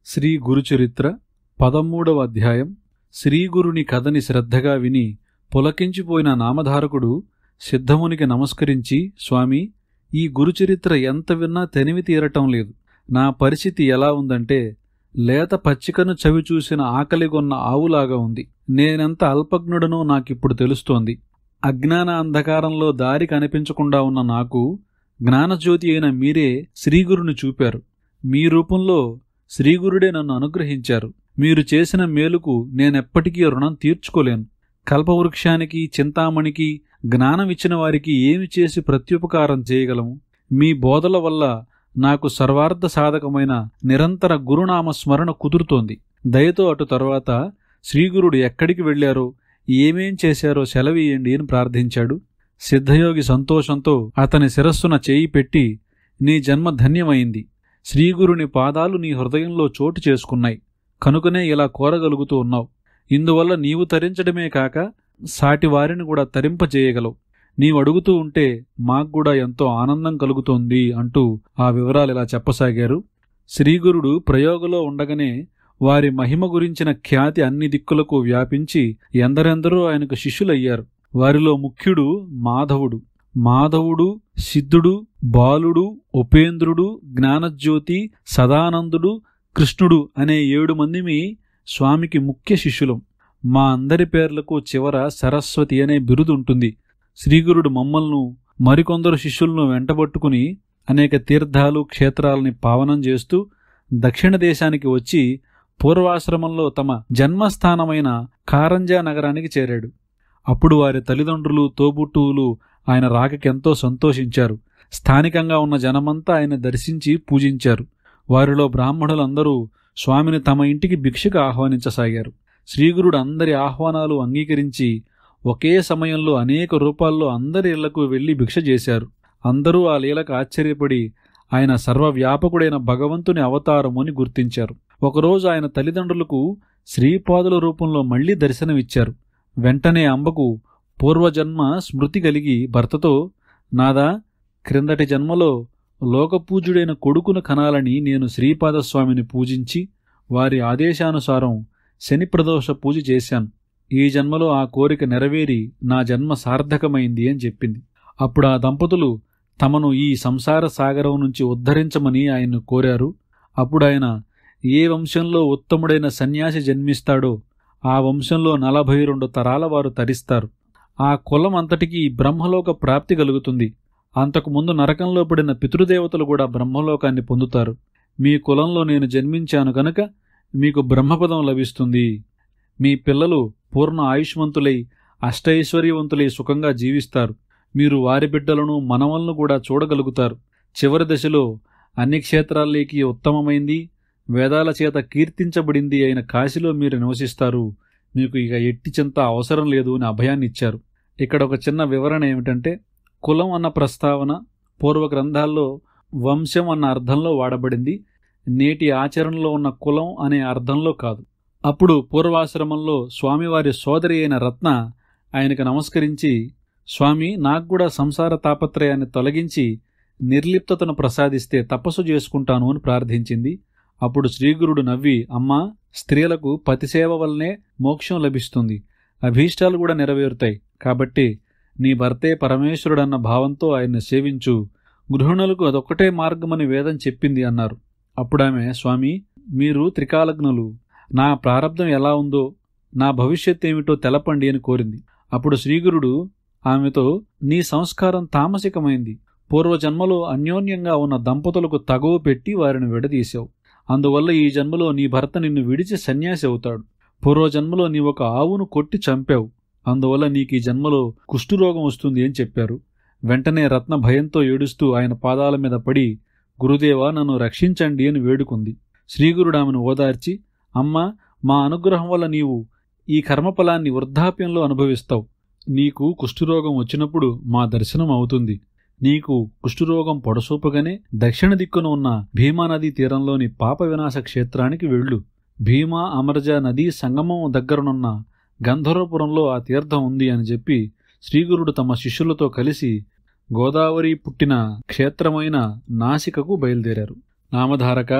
శ్రీ గురుచరిత్ర పదమూడవ అధ్యాయం శ్రీగురుని కథని శ్రద్ధగా విని పులకించిపోయిన నామధారకుడు సిద్ధమునికి నమస్కరించి స్వామి ఈ గురుచరిత్ర ఎంత విన్నా తెనివి తీరటం లేదు నా పరిస్థితి ఎలా ఉందంటే లేత పచ్చికను చవి చూసిన ఆకలిగొన్న ఆవులాగా ఉంది నేనెంత అల్పజ్ఞుడనో నాకిప్పుడు తెలుస్తోంది అజ్ఞాన అంధకారంలో దారి కనిపించకుండా ఉన్న నాకు జ్ఞానజ్యోతి అయిన మీరే శ్రీగురుని చూపారు మీ రూపంలో శ్రీగురుడే నన్ను అనుగ్రహించారు మీరు చేసిన మేలుకు నేనెప్పటికీ రుణం తీర్చుకోలేను కల్పవృక్షానికి చింతామణికి జ్ఞానం ఇచ్చిన వారికి ఏమి చేసి ప్రత్యుపకారం చేయగలము మీ బోధల వల్ల నాకు సర్వార్థ సాధకమైన నిరంతర గురునామ స్మరణ కుదురుతోంది దయతో అటు తర్వాత శ్రీగురుడు ఎక్కడికి వెళ్ళారో ఏమేం చేశారో సెలవీయండి అని ప్రార్థించాడు సిద్ధయోగి సంతోషంతో అతని శిరస్సున చేయి పెట్టి నీ జన్మ ధన్యమైంది శ్రీగురుని పాదాలు నీ హృదయంలో చోటు చేసుకున్నాయి కనుకనే ఇలా కోరగలుగుతూ ఉన్నావు ఇందువల్ల నీవు తరించడమే కాక సాటి వారిని కూడా తరింపజేయగలవు నీవు అడుగుతూ ఉంటే మాకు కూడా ఎంతో ఆనందం కలుగుతోంది అంటూ ఆ వివరాలు ఇలా చెప్పసాగారు శ్రీగురుడు ప్రయోగలో ఉండగానే వారి మహిమ గురించిన ఖ్యాతి అన్ని దిక్కులకు వ్యాపించి ఎందరెందరో ఆయనకు శిష్యులయ్యారు వారిలో ముఖ్యుడు మాధవుడు మాధవుడు సిద్ధుడు బాలుడు ఉపేంద్రుడు జ్ఞానజ్యోతి సదానందుడు కృష్ణుడు అనే ఏడు మందిమి స్వామికి ముఖ్య శిష్యులం మా అందరి పేర్లకు చివర సరస్వతి అనే బిరుదు ఉంటుంది శ్రీగురుడు మమ్మల్ను మరికొందరు శిష్యులను వెంటబట్టుకుని అనేక తీర్థాలు క్షేత్రాలని పావనం చేస్తూ దక్షిణ దేశానికి వచ్చి పూర్వాశ్రమంలో తమ జన్మస్థానమైన కారంజా నగరానికి చేరాడు అప్పుడు వారి తల్లిదండ్రులు తోబుట్టువులు ఆయన రాకకెంతో సంతోషించారు స్థానికంగా ఉన్న జనమంతా ఆయన దర్శించి పూజించారు వారిలో బ్రాహ్మణులందరూ స్వామిని తమ ఇంటికి భిక్షకు ఆహ్వానించసాగారు శ్రీగురుడు అందరి ఆహ్వానాలు అంగీకరించి ఒకే సమయంలో అనేక రూపాల్లో అందరి ఇళ్లకు వెళ్లి భిక్ష చేశారు అందరూ ఆ లీలకు ఆశ్చర్యపడి ఆయన సర్వవ్యాపకుడైన భగవంతుని అవతారము అని గుర్తించారు ఒకరోజు ఆయన తల్లిదండ్రులకు శ్రీపాదుల రూపంలో మళ్లీ దర్శనమిచ్చారు వెంటనే అంబకు పూర్వజన్మ స్మృతి కలిగి భర్తతో నాదా క్రిందటి జన్మలో లోకపూజ్యుడైన కొడుకును కనాలని నేను శ్రీపాదస్వామిని పూజించి వారి ఆదేశానుసారం శని ప్రదోష పూజ చేశాను ఈ జన్మలో ఆ కోరిక నెరవేరి నా జన్మ సార్థకమైంది అని చెప్పింది అప్పుడు ఆ దంపతులు తమను ఈ సంసార సాగరం నుంచి ఉద్ధరించమని ఆయన్ను కోరారు అప్పుడు ఆయన ఏ వంశంలో ఉత్తముడైన సన్యాసి జన్మిస్తాడో ఆ వంశంలో నలభై రెండు తరాల వారు తరిస్తారు ఆ కులం అంతటికీ బ్రహ్మలోక ప్రాప్తి కలుగుతుంది అంతకుముందు నరకంలో పడిన పితృదేవతలు కూడా బ్రహ్మలోకాన్ని పొందుతారు మీ కులంలో నేను జన్మించాను గనక మీకు బ్రహ్మపదం లభిస్తుంది మీ పిల్లలు పూర్ణ ఆయుష్మంతులై అష్టైశ్వర్యవంతులై సుఖంగా జీవిస్తారు మీరు వారి బిడ్డలను మనవలను కూడా చూడగలుగుతారు చివరి దశలో అన్ని క్షేత్రాల్లోకి ఉత్తమమైంది వేదాల చేత కీర్తించబడింది అయిన కాశీలో మీరు నివసిస్తారు మీకు ఇక ఎట్టి చింత అవసరం లేదు అని అభయాన్ని ఇచ్చారు ఇక్కడ ఒక చిన్న వివరణ ఏమిటంటే కులం అన్న ప్రస్తావన పూర్వ గ్రంథాల్లో వంశం అన్న అర్థంలో వాడబడింది నేటి ఆచరణలో ఉన్న కులం అనే అర్థంలో కాదు అప్పుడు పూర్వాశ్రమంలో స్వామివారి సోదరి అయిన రత్న ఆయనకు నమస్కరించి స్వామి నాకు కూడా సంసార తాపత్రయాన్ని తొలగించి నిర్లిప్తతను ప్రసాదిస్తే తపస్సు చేసుకుంటాను అని ప్రార్థించింది అప్పుడు శ్రీగురుడు నవ్వి అమ్మా స్త్రీలకు పతిసేవ వల్లనే మోక్షం లభిస్తుంది అభీష్టాలు కూడా నెరవేరుతాయి కాబట్టి నీ భర్తే పరమేశ్వరుడన్న భావంతో ఆయన్ని సేవించు గృహిణులకు అదొక్కటే మార్గమని వేదం చెప్పింది అన్నారు అప్పుడామె స్వామి మీరు త్రికాలజ్ఞులు నా ప్రారంధం ఎలా ఉందో నా భవిష్యత్ ఏమిటో తెలపండి అని కోరింది అప్పుడు శ్రీగురుడు ఆమెతో నీ సంస్కారం తామసికమైంది పూర్వజన్మలో అన్యోన్యంగా ఉన్న దంపతులకు తగువ పెట్టి వారిని విడదీశావు అందువల్ల ఈ జన్మలో నీ భర్త నిన్ను విడిచి సన్యాసి అవుతాడు పూర్వజన్మలో నీ ఒక ఆవును కొట్టి చంపావు అందువల్ల నీకు ఈ జన్మలో కుష్ఠురోగం వస్తుంది అని చెప్పారు వెంటనే రత్న భయంతో ఏడుస్తూ ఆయన పాదాల మీద పడి గురుదేవా నన్ను రక్షించండి అని వేడుకుంది శ్రీగురుడు ఆమెను ఓదార్చి అమ్మా మా అనుగ్రహం వల్ల నీవు ఈ కర్మఫలాన్ని వృద్ధాప్యంలో అనుభవిస్తావు నీకు కుష్ఠురోగం వచ్చినప్పుడు మా దర్శనం అవుతుంది నీకు కుష్ఠురోగం పొడసూపగానే దక్షిణ దిక్కున ఉన్న భీమానదీ తీరంలోని పాప వినాశ క్షేత్రానికి వెళ్ళు భీమా అమరజ నదీ సంగమం దగ్గరనున్న గంధర్వపురంలో ఆ తీర్థం ఉంది అని చెప్పి శ్రీగురుడు తమ శిష్యులతో కలిసి గోదావరి పుట్టిన క్షేత్రమైన నాసికకు బయలుదేరారు నామధారక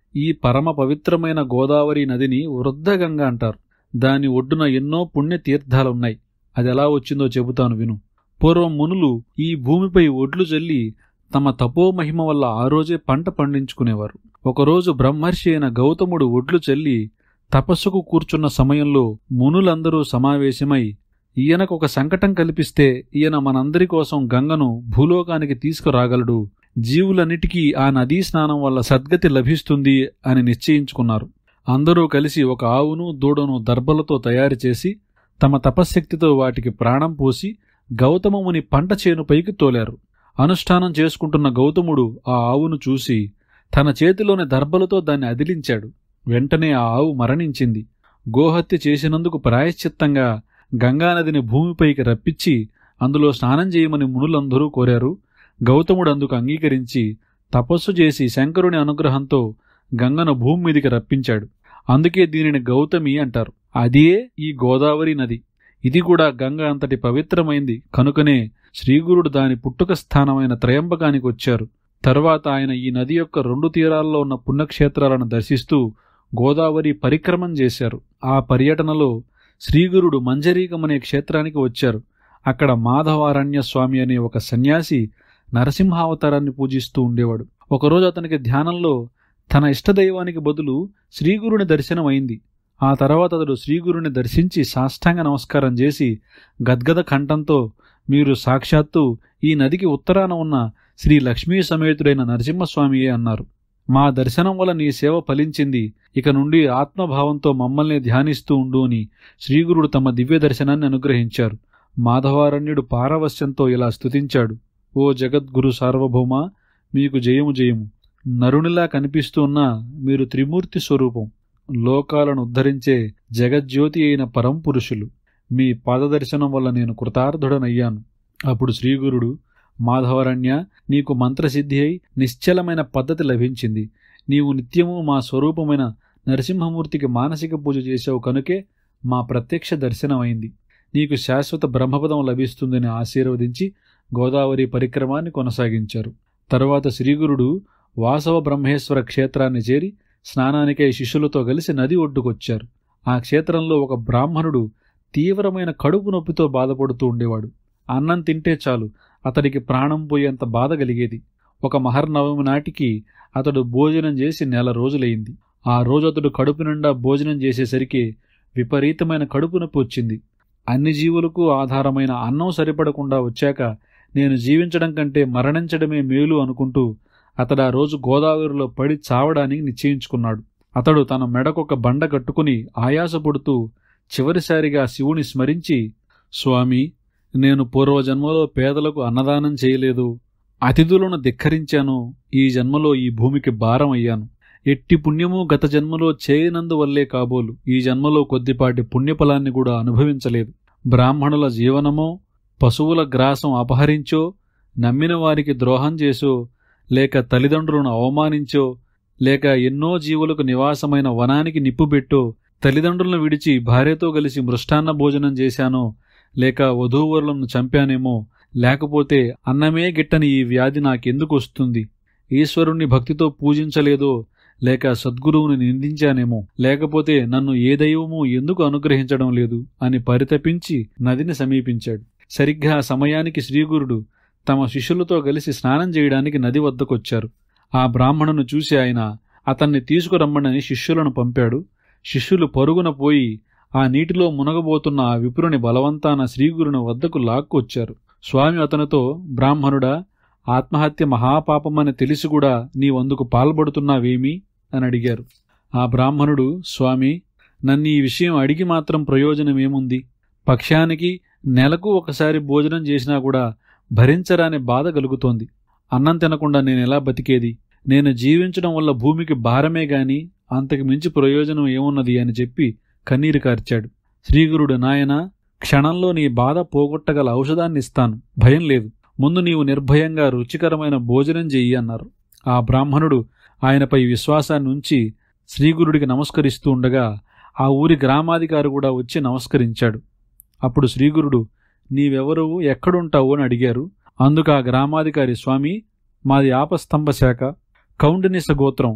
ఈ పరమ పవిత్రమైన గోదావరి నదిని వృద్ధగంగ అంటారు దాని ఒడ్డున ఎన్నో పుణ్య తీర్థాలున్నాయి అది ఎలా వచ్చిందో చెబుతాను విను పూర్వం మునులు ఈ భూమిపై ఒడ్లు జల్లి తమ తపోమహిమ వల్ల ఆ రోజే పంట పండించుకునేవారు ఒకరోజు బ్రహ్మర్షి అయిన గౌతముడు ఒడ్లు చల్లి తపస్సుకు కూర్చున్న సమయంలో మునులందరూ సమావేశమై ఈయనకు ఒక సంకటం కల్పిస్తే ఈయన మనందరి కోసం గంగను భూలోకానికి తీసుకురాగలడు జీవులన్నిటికీ ఆ నదీ స్నానం వల్ల సద్గతి లభిస్తుంది అని నిశ్చయించుకున్నారు అందరూ కలిసి ఒక ఆవును దూడను దర్భలతో తయారు చేసి తమ తపశ్శక్తితో వాటికి ప్రాణం పోసి గౌతమముని పంట చేనుపైకి తోలారు అనుష్ఠానం చేసుకుంటున్న గౌతముడు ఆ ఆవును చూసి తన చేతిలోని దర్భలతో దాన్ని అదిలించాడు వెంటనే ఆ ఆవు మరణించింది గోహత్య చేసినందుకు ప్రాయశ్చిత్తంగా గంగానదిని భూమిపైకి రప్పించి అందులో స్నానం చేయమని మునులందరూ కోరారు గౌతముడు అందుకు అంగీకరించి తపస్సు చేసి శంకరుని అనుగ్రహంతో గంగను భూమి మీదికి రప్పించాడు అందుకే దీనిని గౌతమి అంటారు అదే ఈ గోదావరి నది ఇది కూడా గంగ అంతటి పవిత్రమైంది కనుకనే శ్రీగురుడు దాని పుట్టుక స్థానమైన త్రయంబకానికి వచ్చారు తరువాత ఆయన ఈ నది యొక్క రెండు తీరాల్లో ఉన్న పుణ్యక్షేత్రాలను దర్శిస్తూ గోదావరి పరిక్రమం చేశారు ఆ పర్యటనలో శ్రీగురుడు మంజరీకం అనే క్షేత్రానికి వచ్చారు అక్కడ మాధవారణ్య స్వామి అనే ఒక సన్యాసి నరసింహావతారాన్ని పూజిస్తూ ఉండేవాడు ఒకరోజు అతనికి ధ్యానంలో తన ఇష్టదైవానికి బదులు శ్రీగురుని దర్శనం అయింది ఆ తర్వాత అతడు శ్రీగురుని దర్శించి సాష్టాంగ నమస్కారం చేసి గద్గద కంఠంతో మీరు సాక్షాత్తు ఈ నదికి ఉత్తరాన ఉన్న శ్రీ లక్ష్మీ సమేతుడైన నరసింహస్వామియే అన్నారు మా దర్శనం వల్ల నీ సేవ ఫలించింది ఇక నుండి ఆత్మభావంతో మమ్మల్ని ధ్యానిస్తూ ఉండు అని శ్రీగురుడు తమ దివ్య దర్శనాన్ని అనుగ్రహించారు మాధవారణ్యుడు పారవశ్యంతో ఇలా స్తుతించాడు ఓ జగద్గురు సార్వభౌమ మీకు జయము జయము నరునిలా కనిపిస్తూ ఉన్న మీరు త్రిమూర్తి స్వరూపం లోకాలను ఉద్ధరించే జగజ్యోతి అయిన పరంపురుషులు మీ పాదదర్శనం వల్ల నేను కృతార్థుడనయ్యాను అప్పుడు శ్రీగురుడు మాధవరణ్య నీకు మంత్రసిద్ధి అయి నిశ్చలమైన పద్ధతి లభించింది నీవు నిత్యము మా స్వరూపమైన నరసింహమూర్తికి మానసిక పూజ చేశావు కనుకే మా ప్రత్యక్ష దర్శనమైంది నీకు శాశ్వత బ్రహ్మపదం లభిస్తుందని ఆశీర్వదించి గోదావరి పరిక్రమాన్ని కొనసాగించారు తరువాత శ్రీగురుడు వాసవ బ్రహ్మేశ్వర క్షేత్రాన్ని చేరి స్నానానికై శిష్యులతో కలిసి నది ఒడ్డుకొచ్చారు ఆ క్షేత్రంలో ఒక బ్రాహ్మణుడు తీవ్రమైన కడుపు నొప్పితో బాధపడుతూ ఉండేవాడు అన్నం తింటే చాలు అతడికి ప్రాణం పోయేంత బాధ కలిగేది ఒక మహర్నవమి నాటికి అతడు భోజనం చేసి నెల రోజులైంది ఆ రోజు అతడు కడుపు నిండా భోజనం చేసేసరికి విపరీతమైన కడుపు నొప్పి వచ్చింది అన్ని జీవులకు ఆధారమైన అన్నం సరిపడకుండా వచ్చాక నేను జీవించడం కంటే మరణించడమే మేలు అనుకుంటూ అతడు ఆ రోజు గోదావరిలో పడి చావడానికి నిశ్చయించుకున్నాడు అతడు తన మెడకొక బండ కట్టుకుని ఆయాసపడుతూ చివరిసారిగా శివుని స్మరించి స్వామి నేను పూర్వజన్మలో పేదలకు అన్నదానం చేయలేదు అతిథులను ధిక్కరించాను ఈ జన్మలో ఈ భూమికి భారం అయ్యాను ఎట్టి పుణ్యము గత జన్మలో చేయనందువల్లే కాబోలు ఈ జన్మలో కొద్దిపాటి పుణ్యఫలాన్ని కూడా అనుభవించలేదు బ్రాహ్మణుల జీవనమో పశువుల గ్రాసం అపహరించో నమ్మిన వారికి ద్రోహం చేసో లేక తల్లిదండ్రులను అవమానించో లేక ఎన్నో జీవులకు నివాసమైన వనానికి నిప్పుబెట్టో తల్లిదండ్రులను విడిచి భార్యతో కలిసి మృష్టాన్న భోజనం చేశానో లేక వధూవరులను చంపానేమో లేకపోతే అన్నమే గిట్టని ఈ వ్యాధి నాకెందుకు వస్తుంది ఈశ్వరుణ్ణి భక్తితో పూజించలేదో లేక సద్గురువుని నిందించానేమో లేకపోతే నన్ను ఏ దైవమూ ఎందుకు అనుగ్రహించడం లేదు అని పరితపించి నదిని సమీపించాడు సరిగ్గా ఆ సమయానికి శ్రీగురుడు తమ శిష్యులతో కలిసి స్నానం చేయడానికి నది వద్దకొచ్చారు ఆ బ్రాహ్మణును చూసి ఆయన అతన్ని తీసుకురమ్మనని శిష్యులను పంపాడు శిష్యులు పరుగున పోయి ఆ నీటిలో మునగబోతున్న ఆ విపురుని బలవంతాన శ్రీగురుని వద్దకు లాక్కొచ్చారు స్వామి అతనితో బ్రాహ్మణుడా ఆత్మహత్య మహాపాపమని తెలిసి కూడా నీవందుకు పాల్పడుతున్నావేమి అని అడిగారు ఆ బ్రాహ్మణుడు స్వామి నన్ను ఈ విషయం అడిగి మాత్రం ప్రయోజనమేముంది పక్షానికి నెలకు ఒకసారి భోజనం చేసినా కూడా భరించరాని బాధ కలుగుతోంది అన్నం తినకుండా నేను ఎలా బతికేది నేను జీవించడం వల్ల భూమికి భారమే గాని అంతకు మించి ప్రయోజనం ఏమున్నది అని చెప్పి కన్నీరు కార్చాడు శ్రీగురుడు నాయన క్షణంలో నీ బాధ పోగొట్టగల ఔషధాన్ని ఇస్తాను భయం లేదు ముందు నీవు నిర్భయంగా రుచికరమైన భోజనం చెయ్యి అన్నారు ఆ బ్రాహ్మణుడు ఆయనపై విశ్వాసాన్ని ఉంచి శ్రీగురుడికి నమస్కరిస్తూ ఉండగా ఆ ఊరి గ్రామాధికారి కూడా వచ్చి నమస్కరించాడు అప్పుడు శ్రీగురుడు నీవెవరు ఎక్కడుంటావు అని అడిగారు అందుకు ఆ గ్రామాధికారి స్వామి మాది ఆపస్తంభ శాఖ కౌండినిస గోత్రం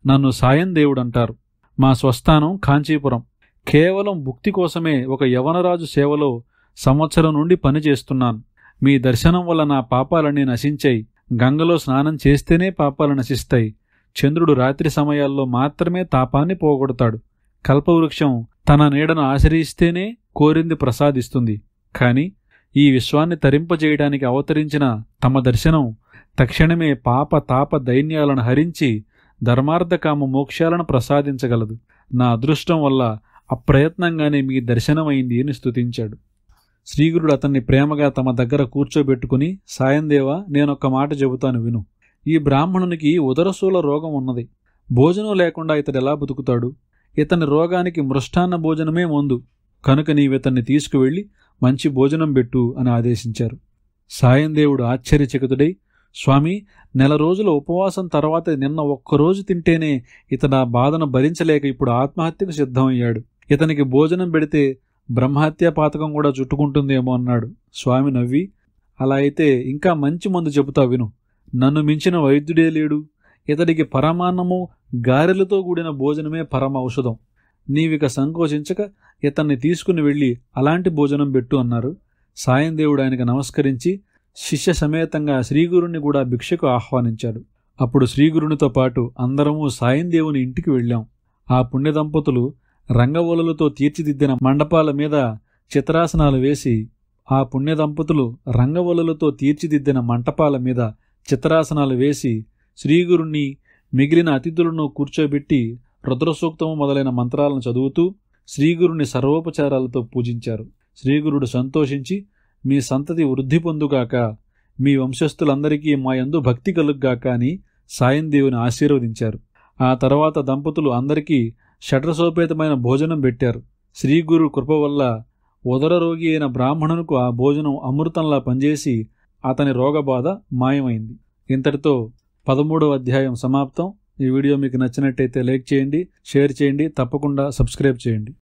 నన్ను సాయం దేవుడంటారు మా స్వస్థానం కాంచీపురం కేవలం భుక్తి కోసమే ఒక యవనరాజు సేవలో సంవత్సరం నుండి పనిచేస్తున్నాను మీ దర్శనం వల్ల నా పాపాలన్నీ నశించాయి గంగలో స్నానం చేస్తేనే పాపాలు నశిస్తాయి చంద్రుడు రాత్రి సమయాల్లో మాత్రమే తాపాన్ని పోగొడతాడు కల్పవృక్షం తన నీడను ఆశ్రయిస్తేనే కోరింది ప్రసాదిస్తుంది కాని ఈ విశ్వాన్ని తరింపజేయడానికి అవతరించిన తమ దర్శనం తక్షణమే పాప తాప దైన్యాలను హరించి ధర్మార్థకామ మోక్షాలను ప్రసాదించగలదు నా అదృష్టం వల్ల అప్రయత్నంగానే మీ దర్శనమైంది అని స్తుతించాడు శ్రీగురుడు అతన్ని ప్రేమగా తమ దగ్గర కూర్చోబెట్టుకుని సాయందేవా నేనొక్క మాట చెబుతాను విను ఈ బ్రాహ్మణునికి ఉదరశూల రోగం ఉన్నది భోజనం లేకుండా ఇతడు ఎలా బతుకుతాడు ఇతని రోగానికి మృష్టాన్న భోజనమే మందు కనుక నీవితన్ని తీసుకువెళ్ళి మంచి భోజనం పెట్టు అని ఆదేశించారు సాయందేవుడు ఆశ్చర్యచకితుడై స్వామి నెల రోజుల ఉపవాసం తర్వాత నిన్న ఒక్కరోజు తింటేనే ఇతడు ఆ బాధను భరించలేక ఇప్పుడు ఆత్మహత్యకు సిద్ధమయ్యాడు ఇతనికి భోజనం పెడితే బ్రహ్మహత్యా పాతకం కూడా చుట్టుకుంటుందేమో అన్నాడు స్వామి నవ్వి అలా అయితే ఇంకా మంచి మందు చెబుతా విను నన్ను మించిన వైద్యుడే లేడు ఇతడికి పరమాన్నము గారెలతో కూడిన భోజనమే పరమ ఔషధం నీవిక సంకోచించక ఇతన్ని తీసుకుని వెళ్ళి అలాంటి భోజనం పెట్టు అన్నారు సాయందేవుడు ఆయనకు నమస్కరించి శిష్య సమేతంగా శ్రీగురుణ్ణి కూడా భిక్షకు ఆహ్వానించాడు అప్పుడు శ్రీగురునితో పాటు అందరము సాయందేవుని ఇంటికి వెళ్ళాం ఆ పుణ్య దంపతులు రంగవోలలతో తీర్చిదిద్దిన మండపాల మీద చిత్రాసనాలు వేసి ఆ పుణ్య దంపతులు రంగవల్లులతో తీర్చిదిద్దిన మంటపాల మీద చిత్రాసనాలు వేసి శ్రీగురుణ్ణి మిగిలిన అతిథులను కూర్చోబెట్టి రుద్రసూక్తము మొదలైన మంత్రాలను చదువుతూ శ్రీగురుని సర్వోపచారాలతో పూజించారు శ్రీగురుడు సంతోషించి మీ సంతతి వృద్ధి పొందుగాక మీ వంశస్థులందరికీ మా యందు భక్తి కలుగ్గాక అని సాయందేవుని ఆశీర్వదించారు ఆ తర్వాత దంపతులు అందరికీ షడ్రసోపేతమైన భోజనం పెట్టారు శ్రీగురు కృప వల్ల ఉదర రోగి అయిన బ్రాహ్మణునికి ఆ భోజనం అమృతంలా పనిచేసి అతని రోగబాధ మాయమైంది ఇంతటితో పదమూడవ అధ్యాయం సమాప్తం ఈ వీడియో మీకు నచ్చినట్టయితే లైక్ చేయండి షేర్ చేయండి తప్పకుండా సబ్స్క్రైబ్ చేయండి